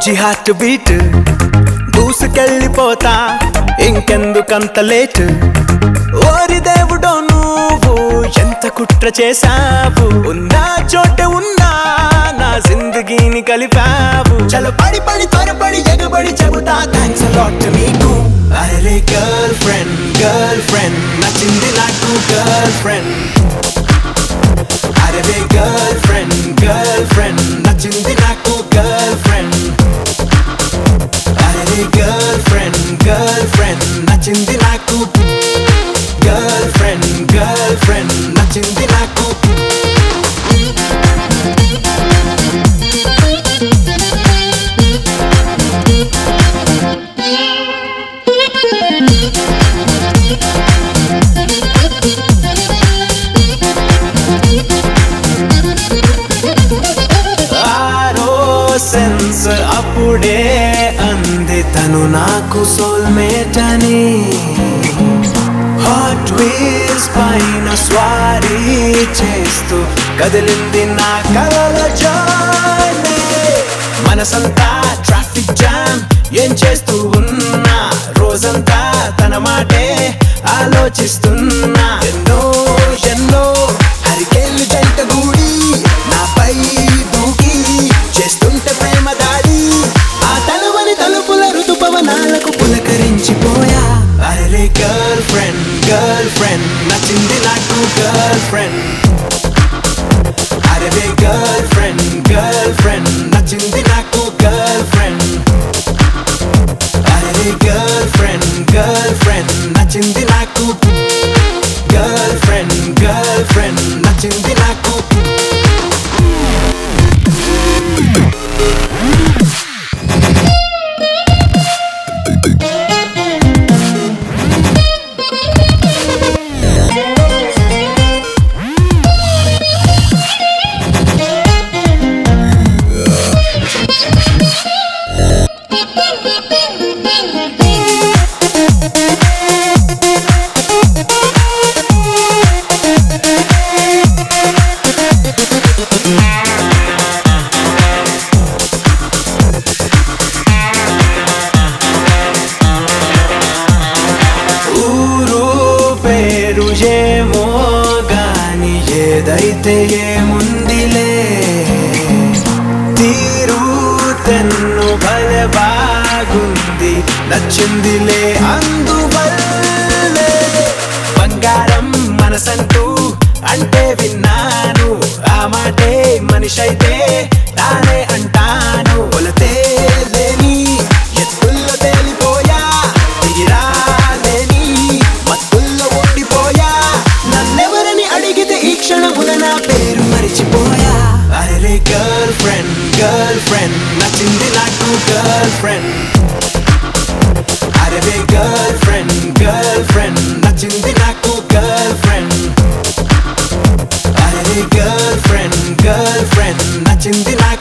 పిచ్చి heart beat దూసుకెళ్ళిపోతా ఇంకెందుకంత లేట్ ఓరి దేవుడో నువ్వు ఎంత కుట్ర చేశావు ఉన్నా చోట ఉన్నా నా జిందగీని కలిపావు చలో పడి పడి త్వరపడి ఎగబడి చెబుతా థ్యాంక్స్ లాట్ మీకు అరే గర్ల్ ఫ్రెండ్ గర్ల్ ఫ్రెండ్ నచ్చింది నాకు గర్ల్ ఫ్రెండ్ అరే గర్ల్ ఫ్రెండ్ గర్ల్ ఫ్రెండ్ నచ్చింది నాకు గర్ల్ ఫ్రెండ్ అరే గర్ల్ ఫ్రెండ్ గర్ల్ ఫ్రెండ్ నచ్చింది నాకు గర్ల్ ఫ్రెండ్ గర్ల్ ఫ్రెండ్ నచ్చింది నాకు ఆరో సెన్స్ అప్పుడే అంది తను నాకు సోల్మేట్ అని హాట్ వీల్స్ పైన స్వారీ చేస్తూ కదిలింది నా కలల journey. మనసంతా ట్రాఫిక్ జామ్ ఏం చేస్తూ ఉన్నా రోజంతా తన మాటే ఆలోచిస్తున్నా ఎన్నో ఎన్నో హరికేళ్ళు జంట గూడి నాపై దూకి చేస్తుంటే ప్రేమ దాడి ఆ తలువని తలుపుల ఋతుపవనాలకు పులకరించిపోయా అరే గర్ల్ ఫ్రెండ్ గర్ల్ ఫ్రెండ్ నచ్చింది నాకు గర్ల్ ఫ్రెండ్ అరే గర్ల్ ఫ్రెండ్ గర్ల్ ఫ్రెండ్ నచ్చింది నాకు గర్ల్ ఫ్రెండ్ అరే గర్ల్ ఫ్రెండ్ గర్ల్ ఫ్రెండ్ నచ్చింది నాకు గర్ల్ ఫ్రెండ్ గర్ల్ ఫ్రెండ్ నచ్చింది నాకు ఊరు పేరు ఏమో గాని ఏదైతే ఏముందిలే తీరు తెన్ను భలే బాగుంది నచ్చిందిలే అందువల్లే బంగారం మనసంటూ అంటే విన్నాను ఆ మాటే మనిషైతే తానే అంటాను కొలతే లేని ఎత్తుల్లో తేలిపోయా తీరాలేని మత్తుల్లో ఓడిపోయా నన్నెవరని అడిగితే ఈ క్షణమున నా పేరు మరిచిపోయా అరే గర్ల్ ఫ్రెండ్ గర్ల్ ఫ్రెండ్ నచ్చింది నాకు గర్ల్ ఫ్రెండ్ అరే గర్ల్ ఫ్రెండ్ గర్ల్ ఫ్రెండ్ నచ్చింది నాకు గర్ల్ ఫ్రెండ్ అరే గర్ల్ ఫ్రెండ్ గర్ల్ ఫ్రెండ్ నచ్చింది నాకు